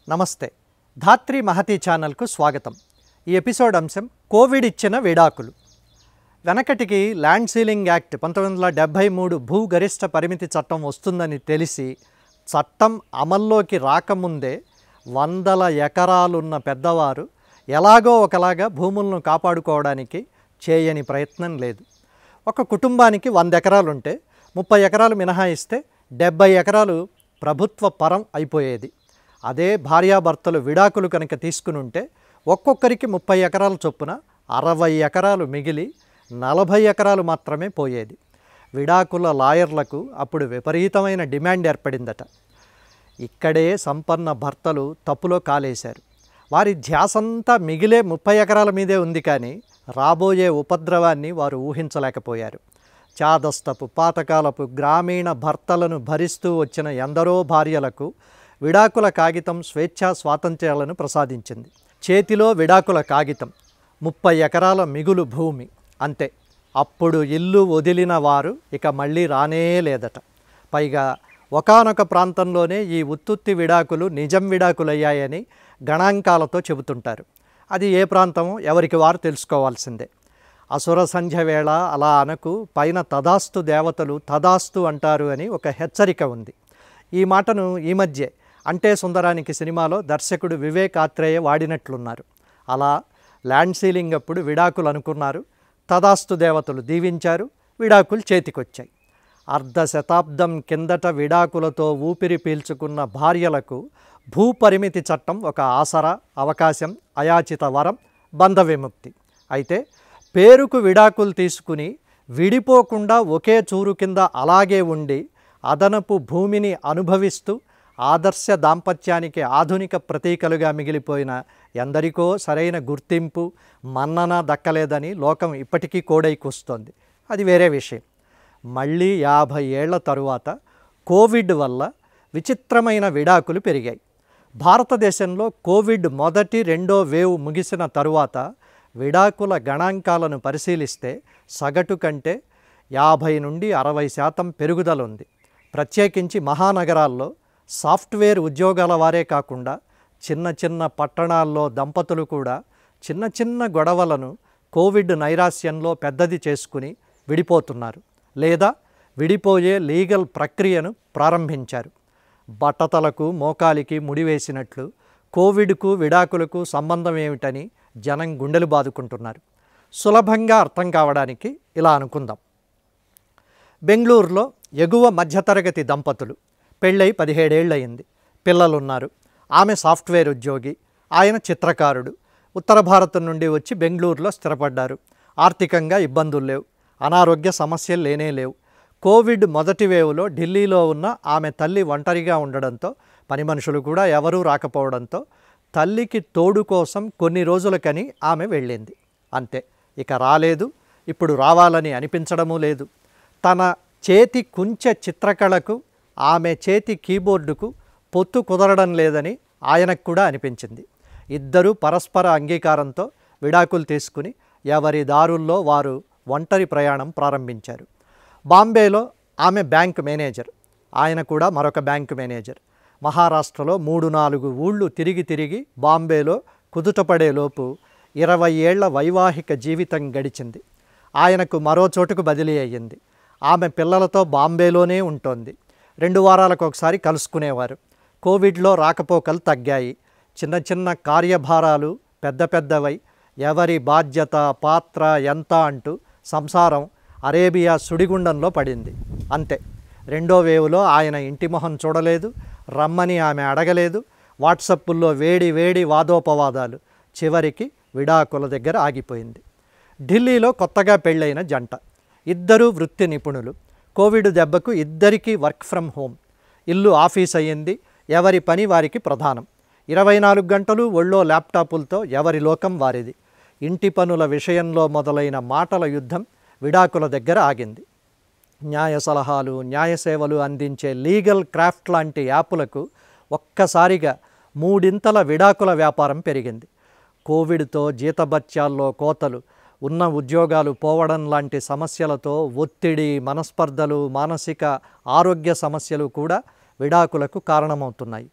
నమస్తే ధాత్రి మహతి ఛానల్కు స్వాగతం ఈ ఎపిసోడ్ అంశం కోవిడ్ ఇచ్చిన విడాకులు వెనకటికి ల్యాండ్ సీలింగ్ యాక్ట్ పంతొమ్మిది వందల డెబ్భై మూడు భూ గరిష్ట పరిమితి చట్టం వస్తుందని తెలిసి చట్టం అమల్లోకి రాకముందే వందల ఎకరాలున్న పెద్దవారు ఎలాగో ఒకలాగా భూములను కాపాడుకోవడానికి చేయని ప్రయత్నం లేదు ఒక కుటుంబానికి వంద ఎకరాలు ఉంటే ముప్పై ఎకరాలు మినహాయిస్తే డెబ్బై ఎకరాలు ప్రభుత్వ పరం అయిపోయేది అదే భార్యాభర్తలు విడాకులు కనుక తీసుకుని ఉంటే ఒక్కొక్కరికి ముప్పై ఎకరాల చొప్పున అరవై ఎకరాలు మిగిలి నలభై ఎకరాలు మాత్రమే పోయేది విడాకుల లాయర్లకు అప్పుడు విపరీతమైన డిమాండ్ ఏర్పడిందట ఇక్కడే సంపన్న భర్తలు తప్పులో కాలేశారు వారి ధ్యాసంతా మిగిలే ముప్పై ఎకరాల మీదే ఉంది కానీ రాబోయే ఉపద్రవాన్ని వారు ఊహించలేకపోయారు చాదస్తపు పాతకాలపు గ్రామీణ భర్తలను భరిస్తూ వచ్చిన ఎందరో భార్యలకు విడాకుల కాగితం స్వేచ్ఛా స్వాతంత్ర్యాలను ప్రసాదించింది చేతిలో విడాకుల కాగితం ముప్పై ఎకరాల మిగులు భూమి అంతే అప్పుడు ఇల్లు వదిలిన వారు ఇక మళ్ళీ రానే లేదట పైగా ఒకానొక ప్రాంతంలోనే ఈ ఉత్తుత్తి విడాకులు నిజం విడాకులయ్యాయని గణాంకాలతో చెబుతుంటారు అది ఏ ప్రాంతమో ఎవరికి వారు తెలుసుకోవాల్సిందే అసుర సంధ్య వేళ అలా అనకు పైన తదాస్తు దేవతలు తదాస్తు అంటారు అని ఒక హెచ్చరిక ఉంది ఈ మాటను ఈ మధ్యే అంటే సుందరానికి సినిమాలో దర్శకుడు వివేక్ ఆత్రేయ వాడినట్లున్నారు అలా ల్యాండ్ సీలింగ్ అప్పుడు విడాకులు అనుకున్నారు తదాస్తు దేవతలు దీవించారు విడాకులు చేతికొచ్చాయి అర్ధ శతాబ్దం కిందట విడాకులతో ఊపిరి పీల్చుకున్న భార్యలకు భూపరిమితి చట్టం ఒక ఆసరా అవకాశం అయాచిత వరం బంధ విముక్తి అయితే పేరుకు విడాకులు తీసుకుని విడిపోకుండా ఒకే చూరు కింద అలాగే ఉండి అదనపు భూమిని అనుభవిస్తూ ఆదర్శ దాంపత్యానికి ఆధునిక ప్రతీకలుగా మిగిలిపోయిన ఎందరికో సరైన గుర్తింపు మన్నన దక్కలేదని లోకం ఇప్పటికీ కోడై కూస్తోంది అది వేరే విషయం మళ్ళీ యాభై ఏళ్ల తరువాత కోవిడ్ వల్ల విచిత్రమైన విడాకులు పెరిగాయి భారతదేశంలో కోవిడ్ మొదటి రెండో వేవ్ ముగిసిన తరువాత విడాకుల గణాంకాలను పరిశీలిస్తే సగటు కంటే యాభై నుండి అరవై శాతం పెరుగుదల ఉంది ప్రత్యేకించి మహానగరాల్లో సాఫ్ట్వేర్ ఉద్యోగాల వారే కాకుండా చిన్న చిన్న పట్టణాల్లో దంపతులు కూడా చిన్న చిన్న గొడవలను కోవిడ్ నైరాస్యంలో పెద్దది చేసుకుని విడిపోతున్నారు లేదా విడిపోయే లీగల్ ప్రక్రియను ప్రారంభించారు బట్టతలకు మోకాలికి ముడివేసినట్లు కోవిడ్కు విడాకులకు సంబంధం ఏమిటని జనం గుండెలు బాదుకుంటున్నారు సులభంగా అర్థం కావడానికి ఇలా అనుకుందాం బెంగళూరులో ఎగువ మధ్యతరగతి దంపతులు పెళ్ళై పదిహేడేళ్ళయింది పిల్లలున్నారు ఆమె సాఫ్ట్వేర్ ఉద్యోగి ఆయన చిత్రకారుడు ఉత్తర భారతం నుండి వచ్చి బెంగళూరులో స్థిరపడ్డారు ఆర్థికంగా ఇబ్బందులు లేవు అనారోగ్య సమస్యలు లేనే లేవు కోవిడ్ మొదటి వేవ్లో ఢిల్లీలో ఉన్న ఆమె తల్లి ఒంటరిగా ఉండడంతో పని మనుషులు కూడా ఎవరూ రాకపోవడంతో తల్లికి తోడు కోసం కొన్ని రోజులకని ఆమె వెళ్ళింది అంతే ఇక రాలేదు ఇప్పుడు రావాలని అనిపించడమూ లేదు తన చేతి కుంచె చిత్రకళకు ఆమె చేతి కీబోర్డుకు పొత్తు కుదరడం లేదని ఆయనకు కూడా అనిపించింది ఇద్దరూ పరస్పర అంగీకారంతో విడాకులు తీసుకుని ఎవరి దారుల్లో వారు ఒంటరి ప్రయాణం ప్రారంభించారు బాంబేలో ఆమె బ్యాంక్ మేనేజర్ ఆయన కూడా మరొక బ్యాంక్ మేనేజర్ మహారాష్ట్రలో మూడు నాలుగు ఊళ్ళు తిరిగి తిరిగి బాంబేలో కుదుటపడేలోపు ఇరవై ఏళ్ల వైవాహిక జీవితం గడిచింది ఆయనకు మరో చోటుకు బదిలీ అయ్యింది ఆమె పిల్లలతో బాంబేలోనే ఉంటోంది రెండు వారాలకు ఒకసారి కలుసుకునేవారు కోవిడ్లో రాకపోకలు తగ్గాయి చిన్న చిన్న కార్యభారాలు పెద్ద పెద్దవై ఎవరి బాధ్యత పాత్ర ఎంత అంటూ సంసారం అరేబియా సుడిగుండంలో పడింది అంతే రెండో వేవులో ఆయన ఇంటి మొహం చూడలేదు రమ్మని ఆమె అడగలేదు వాట్సప్పుల్లో వేడి వేడి వాదోపవాదాలు చివరికి విడాకుల దగ్గర ఆగిపోయింది ఢిల్లీలో కొత్తగా పెళ్ళైన జంట ఇద్దరూ వృత్తి నిపుణులు కోవిడ్ దెబ్బకు ఇద్దరికీ వర్క్ ఫ్రమ్ హోమ్ ఇల్లు ఆఫీస్ అయ్యింది ఎవరి పని వారికి ప్రధానం ఇరవై నాలుగు గంటలు ఒళ్ళో ల్యాప్టాపులతో ఎవరి లోకం వారిది ఇంటి పనుల విషయంలో మొదలైన మాటల యుద్ధం విడాకుల దగ్గర ఆగింది న్యాయ సలహాలు న్యాయ సేవలు అందించే లీగల్ క్రాఫ్ట్ లాంటి యాపులకు ఒక్కసారిగా మూడింతల విడాకుల వ్యాపారం పెరిగింది కోవిడ్తో జీతభత్యాల్లో కోతలు ఉన్న ఉద్యోగాలు పోవడం లాంటి సమస్యలతో ఒత్తిడి మనస్పర్ధలు మానసిక ఆరోగ్య సమస్యలు కూడా విడాకులకు కారణమవుతున్నాయి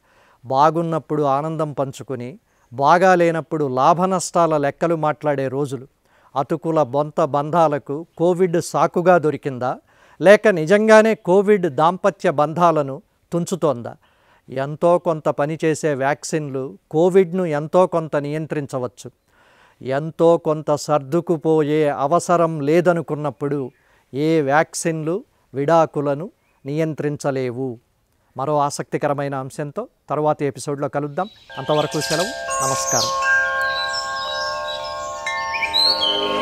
బాగున్నప్పుడు ఆనందం పంచుకుని బాగా లేనప్పుడు లాభ నష్టాల లెక్కలు మాట్లాడే రోజులు అతుకుల బొంత బంధాలకు కోవిడ్ సాకుగా దొరికిందా లేక నిజంగానే కోవిడ్ దాంపత్య బంధాలను తుంచుతోందా ఎంతో కొంత పనిచేసే వ్యాక్సిన్లు కోవిడ్ను ఎంతో కొంత నియంత్రించవచ్చు ఎంతో కొంత సర్దుకుపోయే అవసరం లేదనుకున్నప్పుడు ఏ వ్యాక్సిన్లు విడాకులను నియంత్రించలేవు మరో ఆసక్తికరమైన అంశంతో తరువాతి ఎపిసోడ్లో కలుద్దాం అంతవరకు సెలవు నమస్కారం